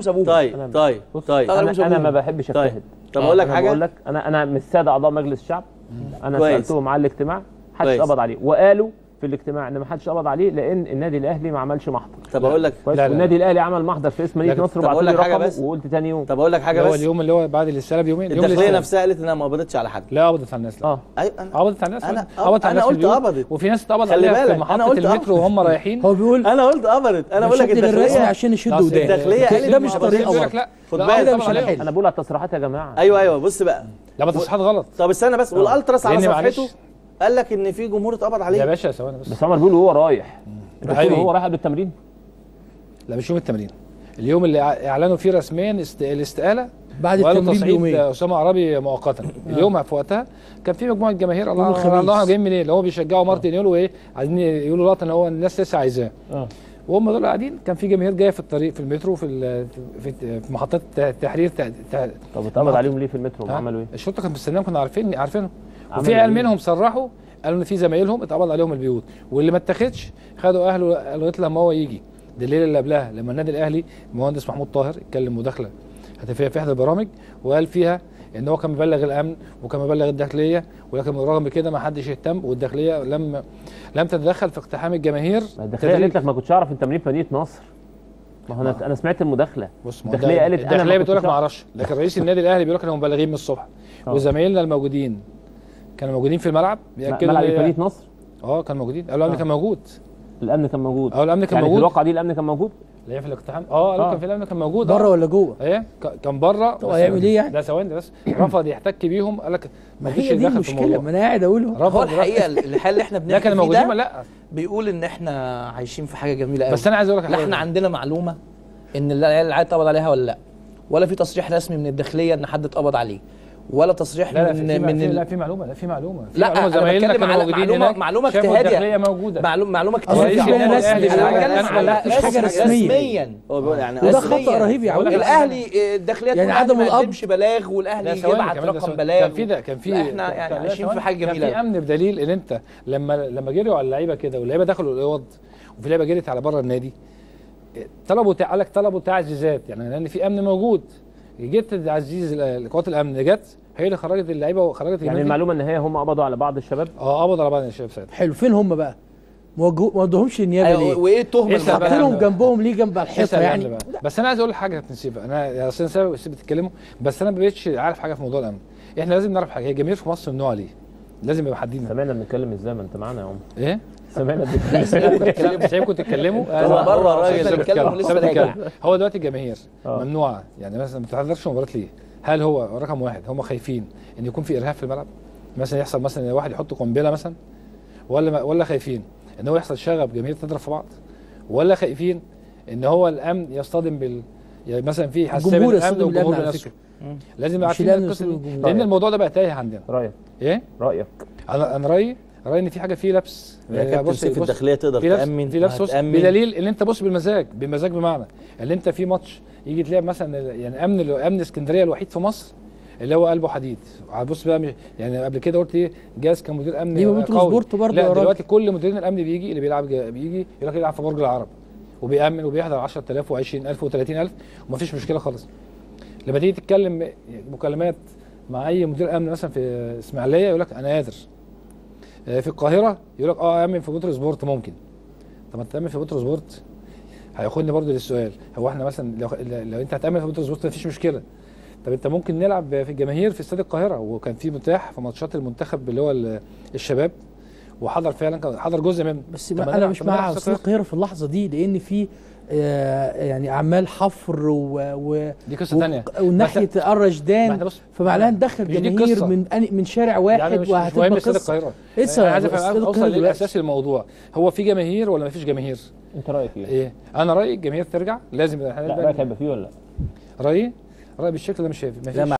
ابوه طيب طيب بص طيب انا مش انا أبوه. ما بحبش طيب اجتهد طب اقول لك أنا حاجه بقول لك انا انا من الساده اعضاء مجلس الشعب انا كويس. سالتهم على الاجتماع محدش كويس. قبض عليه وقالوا في الاجتماع ان ما حدش قبض عليه لان النادي الاهلي ما عملش محضر طب اقول لك كويس لا، لا. والنادي الاهلي عمل محضر في اسم مدينه لكن- نصر طب وبعت أقول لي لك حاجة رقمه بس. وقلت تاني يوم طب اقول لك حاجه اللي هو بس اليوم اللي هو بعد الاستلام بيومين يوم الداخليه الاستلام. نفسها قالت انها ما قبضتش على حد لا قبضت على الناس لا اه ايوه انا قبضت على الناس أنا- قبضت على أنا الناس قلت في البيوت، قبضت. وفي ناس اتقبض خلي عليها بالك، في أنا محطه قلت المترو وهم رايحين هو بيقول انا قلت قبضت انا بقول لك بشدد الرسمي الداخليه عشان يشد أصل ودان الداخلية كده- قالت ده ما مش قبضتش. طريقه بيقول لك برضه لا خد لا، بالك كده قبض مش عليهم. هنحل انا بقول على التصريحات يا جماعه ايوه ايوه بص بقى لا بس تصحيحات غلط طب استنى بس والالتراس على لأن معلش- صفحته قال لك ان في جمهور اتقبض يا عليه باشا ثواني بس بس عمر بيقول وهو رايح انت بتقول أيوة. هو رايح قبل التمرين لا مش يوم التمرين اليوم اللي أع- اعلنوا فيه رسميا است- الاستقاله بعد وقالوا التمرين تصعيد بيومين اسامه عربي مؤقتا اليوم في وقتها كان في مجموعه جماهير الله يوم الخميس. الله جايين منين اللي هو بيشجعوا مارتن يقولوا ايه عايزين يقولوا لقطه ان هو الناس لسه عايزاه اه وهم دول قاعدين كان في جماهير جايه في الطريق في المترو في ال- في في محطات التحرير ت- ت- طب اتقبض عليهم ليه في المترو ها؟ عملوا ايه؟ الشرطه كانت مستنيهم كنا عارفين عارفينهم عملوا وفي عيال إيه؟ منهم صرحوا قالوا ان في زمايلهم اتقبض عليهم البيوت واللي ما اتاخدش خدوا اهله لغايه لما هو يجي دي الليله اللي قبلها لما النادي الاهلي المهندس محمود طاهر اتكلم مداخله هاتفيه في احدى البرامج وقال فيها ان هو كان مبلغ الامن وكان مبلغ الداخليه ولكن بالرغم كده ما حدش اهتم والداخليه لم لم تتدخل في اقتحام الجماهير ما الداخليه قالت لك ما كنتش اعرف التمرين في مدينه نصر ما هو انا انا سمعت المداخله بص ما هو الداخليه ده- قالت انا الداخليه ما بتقول لك كنتش ما أعرف. اعرفش لكن رئيس النادي الاهلي بيقول لك انهم مبلغين من الصبح آه. وزمايلنا الموجودين كانوا موجودين في الملعب بياكدوا ملعب لي- مدينه نصر اه كانوا موجودين قالوا الامن آه. كان موجود الامن كان موجود اه الامن كان يعني في موجود الواقعه دي الامن كان موجود اللي هي في الاقتحام اه قالوا آه. كان في الامن كان موجود بره آه. ولا جوه ايه ك- كان بره طب بس- هيعمل إيه يعني؟ لا ثواني بس رفض يحتك بيهم قال لك ما ما فيش هي دي دخل في المشكله ما الموضوع انا قاعد اقول اهو. رفض هو الحقيقه الحال اللي احنا لا بنحكي كانوا فيه موجودين ده ولا لا بيقول ان احنا عايشين في حاجه جميله قوي بس انا عايز اقول لك لا حاجة. احنا عندنا معلومه ان العيال اللي اتقبض عليها ولا لا ولا في تصريح رسمي من الداخليه ان حد اتقبض عليه ولا تصريح لا لا في, من في, من في ال- لا في معلومه لا في معلومه في لا، معلومه أنا زمايلنا بتكلم كانوا على موجودين معلومة- هناك معلومة شافوا اجتهادية. الداخليه موجوده معلومه معلومه أصل اجتهاديه في بيان رسمي، لا، حاجة لا، رسمية. لا، مش حاجة رسمي- رسمية. رسميا هو بيقول يعني وده رسمياً. خطأ رهيب يا بقول عم لك الاهلي آه، الداخليه يعني تقول عدم ما الأب. يقدمش بلاغ لا والاهلي ثواني يبعت كمان ده رقم ثواني. بلاغ كان في ده كان في لا، احنا يعني كان- عايشين ثواني. في حاجه كان جميله في امن بدليل ان انت لما لما جريوا على اللعيبه كده واللعيبه دخلوا الاوض وفي لعيبه جريت على بره النادي طلبوا تع- قال لك طلبوا تعزيزات يعني لان في امن موجود جت تعزيز ال- قوات الامن جت هي اللي خرجت اللعيبه وخرجت يعني الجماهير دي. المعلومه ان هي هم قبضوا على بعض الشباب اه قبض على بعض الشباب ساعتها حلو فين هم بقى؟ ما وجهو- ما ودهمش النيابه أيوة، ليه؟ وايه التهمه اسأل بقى. حاطينهم الأمن بقى. جنبهم ليه جنب الحيطه اسأل يعني؟ الأمن بقى. بس انا عايز اقول لك حاجه يا كابتن سيف انا اصل انا سبب سيب بتتكلموا بس انا ما بقتش عارف حاجه في موضوع الامن احنا لازم نعرف حاجه هي الجماهير في مصر ممنوع ليه لازم يبقى حدين سمعنا بنتكلم ازاي ما انت معانا يا عمر ايه سمعنا بنتكلم سايبكم تتكلموا هو بره الراجل سيبنا اللي بيتكلم نتكلم، ولسه سيبنا راجع. نتكلم. هو دلوقتي الجماهير آه. ممنوعه يعني مثلا ما بتحضرش مباريات ليه؟ هل هو رقم واحد هم خايفين ان يكون في ارهاب في الملعب؟ مثلا يحصل مثلا ان واحد يحط قنبله مثلا ولا ما ولا خايفين ان هو يحصل شغب جماهير تضرب في بعض ولا خايفين ان هو الامن يصطدم بال يعني مثلا في حساسيه الجمهور بين الامن يصطدم بالأمن والجمهور على بنفسه فكرة. لازم يبقى مش عارفين الأمن القصه يصطدم دي بالجمهور. لان الموضوع ده بقى تايه عندنا رايك ايه؟ رايك انا انا رايي رايي ان في حاجه فيه لبس يا يعني كابتن بص- سيف بص- الداخليه تقدر في لبس تامن في لبس بص هتأمن. بدليل ان انت بص بالمزاج بمزاج بمعنى اللي انت في ماتش يجي تلاقي مثلا يعني امن امن اسكندريه الوحيد في مصر اللي هو قلبه حديد هتبص بقى مش- يعني قبل كده قلت ايه جاز كمدير امن دي مترو قوي. سبورت برضه لا يا راجل. دلوقتي كل مديرين الامن بيجي اللي بيلعب جا- بيجي يقول لك يلعب في برج العرب وبيأمن وبيحضر 10000 و20000 و30000 ومفيش مشكله خالص لما تيجي تتكلم مكالمات مع اي مدير امن مثلا في اسماعيليه يقول لك انا قادر آه، في القاهره يقول لك اه امن في بوتر سبورت ممكن طب ما تامن في بوتر سبورت هياخدني برضو للسؤال هو احنا مثلا لو, لو انت هتامن في بوتر سبورت مفيش مشكله طب انت ممكن نلعب في الجماهير في استاد القاهره وكان في متاح في ماتشات المنتخب اللي هو ال- الشباب وحضر فعلا كان حضر جزء منه بس طب ما ما انا نلعب- مش طب ما نلعب مع في استاد القاهره في اللحظه دي لان في آه، يعني اعمال حفر و, و دي قصه ثانيه وناحيه ما احنا الرشدان بص فمعناها ندخل مش دي جماهير القصة. من أني- من شارع يعني واحد مش, مش وهتبقى مهم استاد قصه القاهره لسه انا عايز استاد افهم القاهرة اوصل دلوقتي. للاساس الموضوع هو في جماهير ولا ما فيش جماهير انت رايك ايه؟ ايه انا رايي الجماهير ترجع لازم لا رايك هيبقى فيه ولا لا؟ رايي رايي بالشكل ده مش شايف لا،